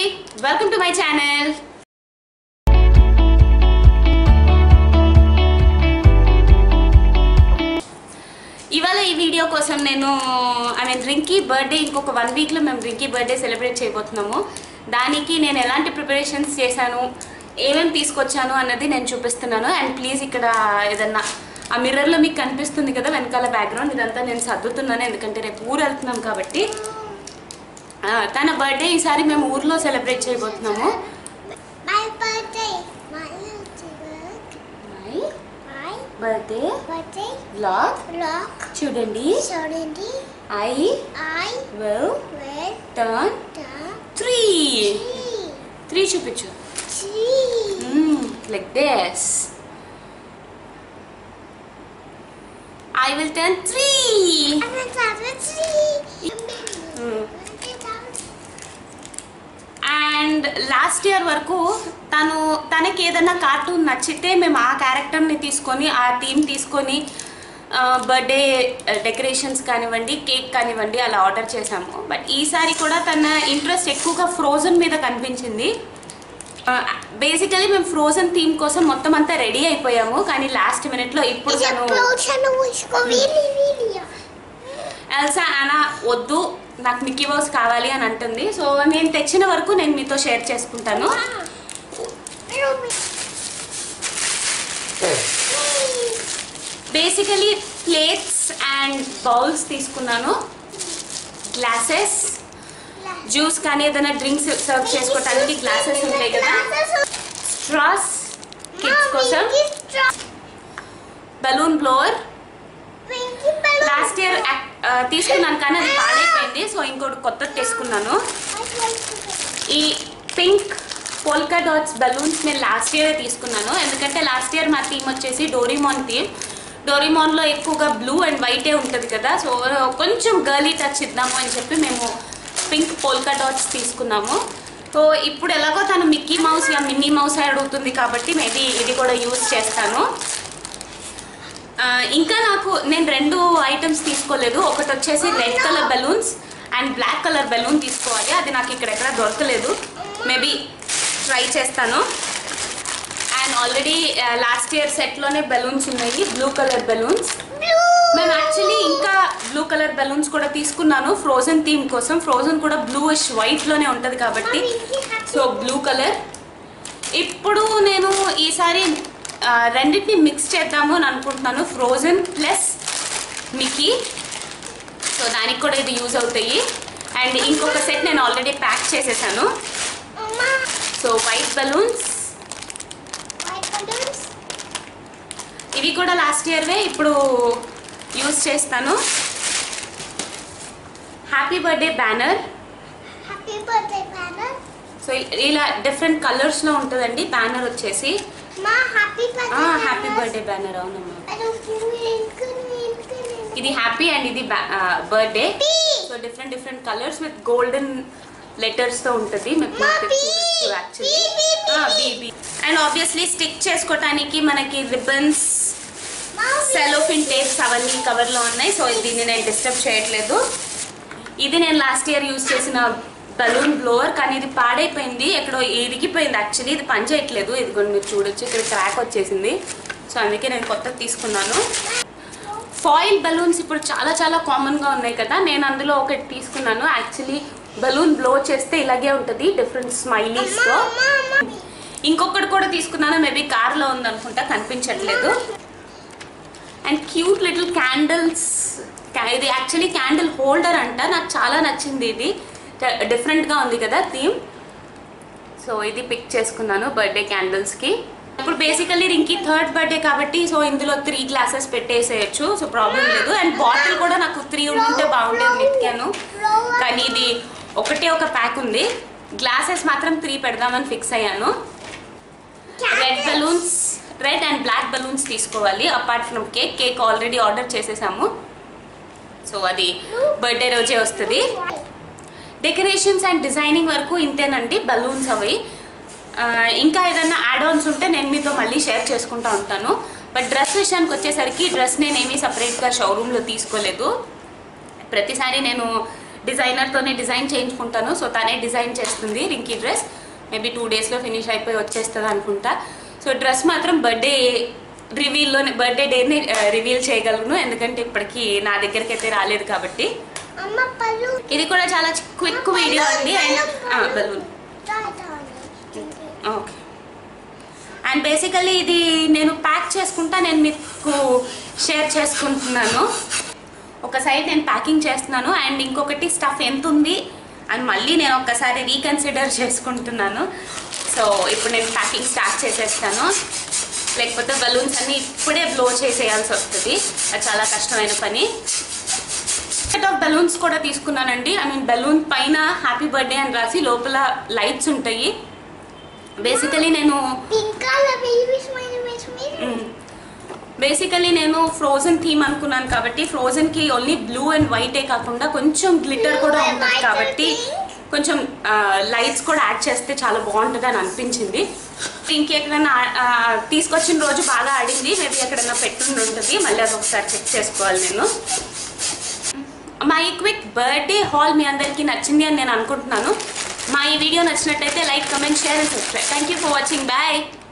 Welcome to my channel ఇవాళ ఈ video కోసం నేను ఐ మీన్ రింకీ బర్త్డే ఇంకొక వన్ వీక్లో మేము రింకీ బర్త్డే సెలబ్రేట్ చేయబోతున్నాము దానికి నేను ఎలాంటి ప్రిపరేషన్స్ చేశాను ఏమేమి తీసుకొచ్చాను అన్నది నేను చూపిస్తున్నాను అండ్ ప్లీజ్ ఇక్కడ ఏదన్నా ఆ మిర్రర్లో మీకు కనిపిస్తుంది కదా వెనకాల బ్యాక్గ్రౌండ్ ఇదంతా నేను సర్దుతున్నాను ఎందుకంటే రేపు ఊరు వెళ్తున్నాం కాబట్టి ఆ, తన బర్త్డే ఈసారి మేము ఊర్లో సెలబ్రేట్ చేయబోతున్నాము My birthday. My little work. My My birthday birthday. Blog Lock. చూడండి Suddenly, I I will will turn turn three tree. Three చూపించు Tree. Like this I will turn three I'm a top tree. Hmm. And last year వరకు తను తనకి ఏదైనా cartoon నచ్చితే మేము ఆ క్యారెక్టర్ని తీసుకొని ఆ థీమ్ తీసుకొని బర్త్డే డెకరేషన్స్ కానివ్వండి కేక్ కానివ్వండి అలా ఆర్డర్ చేసాము బట్ ఈసారి కూడా తన ఇంట్రెస్ట్ ఎక్కువగా ఫ్రోజన్ మీద కనిపించింది బేసికలీ మేము ఫ్రోజన్ థీమ్ కోసం మొత్తం అంతా రెడీ అయిపోయాము కానీ లాస్ట్ మినిట్లో ఇప్పుడు It's a తను potion of which go really, really. Elsa Anna వద్దు నాకు మిక్కీ మౌస్ కావాలి అని అంటుంది సో నేను తెచ్చిన వరకు నేను మీతో షేర్ చేసుకుంటాను Little me. Basically plates and bowls తీసుకున్నాను గ్లాసెస్ జ్యూస్ కానీ ఏదైనా డ్రింక్స్ సర్వ్ చేసుకోవడానికి గ్లాసెస్ ఉంటాయి కదా స్ట్రాస్ కిడ్స్ కోసం బలూన్ బ్లోవర్ లాస్ట్ ఇయర్ తీసుకున్నాను కానీ అది పాడైపోయింది సో ఇంకోటి కొత్తది తీసుకున్నాను ఈ పింక్ పోల్కా డాట్స్ బలూన్స్ నేను లాస్ట్ ఇయర్ తీసుకున్నాను ఎందుకంటే లాస్ట్ ఇయర్ మా థీమ్ వచ్చేసి డోరీమాన్ థీమ్ డోరీమాన్లో ఎక్కువగా బ్లూ అండ్ వైటే ఉంటుంది కదా సో కొంచెం గర్లీ టచ్ ఇద్దాము అని చెప్పి మేము పింక్ పోల్కా డాట్స్ తీసుకున్నాము సో ఇప్పుడు ఎలాగో తను మిక్కీ మౌస్ యా మిన్నీ మౌస్ అడుగుతుంది కాబట్టి మేబీ ఇది కూడా యూస్ చేస్తాను ఆ, ఇంకా నాకు నేను రెండు ఐటమ్స్ తీసుకోలేదు ఒకటి వచ్చేసి red colour balloons and black colour balloon తీసుకోవాలి అది నాకు ఇక్కడ ఎక్కడ దొరకలేదు మేబీ ట్రై చేస్తాను అండ్ ఆల్రెడీ లాస్ట్ ఇయర్ సెట్లోనే బెలూన్స్ ఉన్నాయి బ్లూ కలర్ బెలూన్స్ మేము యాక్చువల్లీ ఇంకా బ్లూ కలర్ బెలూన్స్ కూడా తీసుకున్నాను ఫ్రోజన్ థీమ్ కోసం ఫ్రోజన్ కూడా బ్లూయిష్ వైట్లోనే ఉంటుంది కాబట్టి సో బ్లూ కలర్ ఇప్పుడు నేను ఈసారి ఆ, రెండింటిని మిక్స్ చేద్దాము అని అనుకుంటున్నాను ఫ్రోజన్ ప్లస్ మికీ సో దానికి కూడా ఇది యూజ్ అవుతాయి అండ్ ఇంకొక సెట్ నేను ఆల్రెడీ ప్యాక్ చేసేసాను సో వైట్ బలూన్స్ ఇవి కూడా లాస్ట్ ఇయర్వే ఇప్పుడు యూజ్ చేస్తాను happy birthday banner Happy birthday, Banner. So ఇలా డిఫరెంట్ కలర్స్లో ఉంటుందండి బ్యానర్ వచ్చేసి Ma, happy birthday. Happy Banner. Birthday banner అవునమ్మా I don't give me ink, ఇది హ్యాపీ అండ్ ఇది birthday P. So different different colours with golden letters తో ఉంటుంది మా B. B, B, B, B. And obviously stick చేసుకోవటానికి మనకి ribbons cellophane tapes అవన్నీ cover లో ఉన్నాయి సో దీన్ని నేను డిస్టర్బ్ చేయట్లేదు ఇది నేను లాస్ట్ ఇయర్ యూజ్ చేసిన బలూన్ బ్లోవర్ కానీ ఇది పాడైపోయింది ఎక్కడో ఇరిగిపోయింది యాక్చువల్లీ ఇది పని చేయట్లేదు ఇది కూడా మీరు చూడొచ్చు ఇక్కడ క్రాక్ వచ్చేసింది సో అందుకే నేను కొత్తది తీసుకున్నాను ఫాయిల్ బలూన్స్ ఇప్పుడు చాలా చాలా కామన్గా ఉన్నాయి కదా నేను అందులో ఒకటి తీసుకున్నాను యాక్చువల్లీ బలూన్ బ్లో చేస్తే ఇలాగే ఉంటుంది డిఫరెంట్ స్మైలీస్తో ఇంకొకటి కూడా తీసుకున్నాను మేబీ కార్లో ఉందనుకుంటా కనిపించట్లేదు అండ్ క్యూట్ లిటిల్ క్యాండిల్స్ ఇది యాక్చువల్లీ క్యాండిల్ హోల్డర్ అంట నాకు చాలా నచ్చింది ఇది డిఫరెంట్గా ఉంది కదా థీమ్ సో ఇది పిక్ చేసుకున్నాను బర్త్డే క్యాండిల్స్కి ఇప్పుడు బేసికల్లీ రింకి థర్డ్ బర్త్డే కాబట్టి సో ఇందులో త్రీ గ్లాసెస్ పెట్టేసేయచ్చు సో ప్రాబ్లం లేదు అండ్ బాటిల్ కూడా నాకు త్రీ ఉంటే బాగుండేది వెతికాను కానీ ఇది ఒకటే ఒక ప్యాక్ ఉంది గ్లాసెస్ మాత్రం త్రీ పెడదామని ఫిక్స్ అయ్యాను red balloons red and black balloons తీసుకోవాలి apart from cake cake already order చేసేసాము సో అది బర్త్డే రోజే వస్తుంది డెకరేషన్స్ అండ్ డిజైనింగ్ వరకు ఇంతేనండి బలూన్స్ అవి ఆ, ఇంకా ఏదైనా యాడ్ ఆన్స్ ఉంటే నేను మీతో మళ్ళీ షేర్ చేసుకుంటా ఉంటాను బట్ డ్రెస్ విషయానికి వచ్చేసరికి డ్రెస్ నేనేమీ సపరేట్గా షోరూంలో తీసుకోలేదు ప్రతిసారి నేను డిజైనర్తోనే డిజైన్ చేయించుకుంటాను సో తనే డిజైన్ చేస్తుంది రింకీ డ్రెస్ మేబీ టూ డేస్లో ఫినిష్ అయిపోయి వచ్చేస్తుంది అనుకుంటా సో డ్రెస్ మాత్రం బర్త్డే రివీల్లోనే బర్త్డే డేని రివీల్ చేయగలను ఎందుకంటే ఇప్పటికీ నా దగ్గరికి అయితే రాలేదు కాబట్టి అమ్మ పళ్ళు ఇది కూడా చాలా క్విక్ వీడియో అండి and balloon okay and basically ఇది నేను ప్యాక్ చేసుకుంటా నేను మీకు షేర్ చేసుకుంటున్నాను ఒక సైడ్ నేను ప్యాకింగ్ చేస్తున్నాను అండ్ ఇంకొకటి స్టఫ్ ఎంత ఉంది అని మళ్ళీ నేను ఒక్కసారి రీకన్సిడర్ చేసుకుంటున్నాను సో ఇప్పుడు నేను ప్యాకింగ్ స్టార్ట్ చేసేస్తాను లేకపోతే బలూన్స్ అన్ని ఇప్పుడే బ్లో చేసేయాల్సి వస్తుంది అది చాలా కష్టమైన పని సెట్ ఆఫ్ బలూన్స్ కూడా తీసుకున్నానండి ఐ మీన్ బలూన్ పైన హ్యాపీ బర్త్డే అని రాసి లోపల లైట్స్ ఉంటాయి బేసికలీ నేను pink colour baby smile smile basically నేను ఫ్రోజన్ థీమ్ అనుకున్నాను కాబట్టి ఫ్రోజన్ కి ఓన్లీ బ్లూ అండ్ వైటే కాకుండా కొంచెం గ్లిటర్ కూడా Blue and ఉంటుంది white కాబట్టి and కొంచెం లైట్స్ కూడా యాడ్ చేస్తే చాలా బాగుంటుంది అని అనిపించింది ఇంకెక్కడైనా ఆ, తీసుకొచ్చిన రోజు బాగా ఆడింది మేబీ ఎక్కడైనా పెట్టుండి ఉంటుంది మళ్ళీ అది ఒకసారి చెక్ చేసుకోవాలి నేను మా ఈ క్విక్ బర్త్డే హాల్ మీ అందరికీ నచ్చింది అని నేను అనుకుంటున్నాను మా ఈ వీడియో నచ్చినట్టయితే like comment share and subscribe thank you for watching bye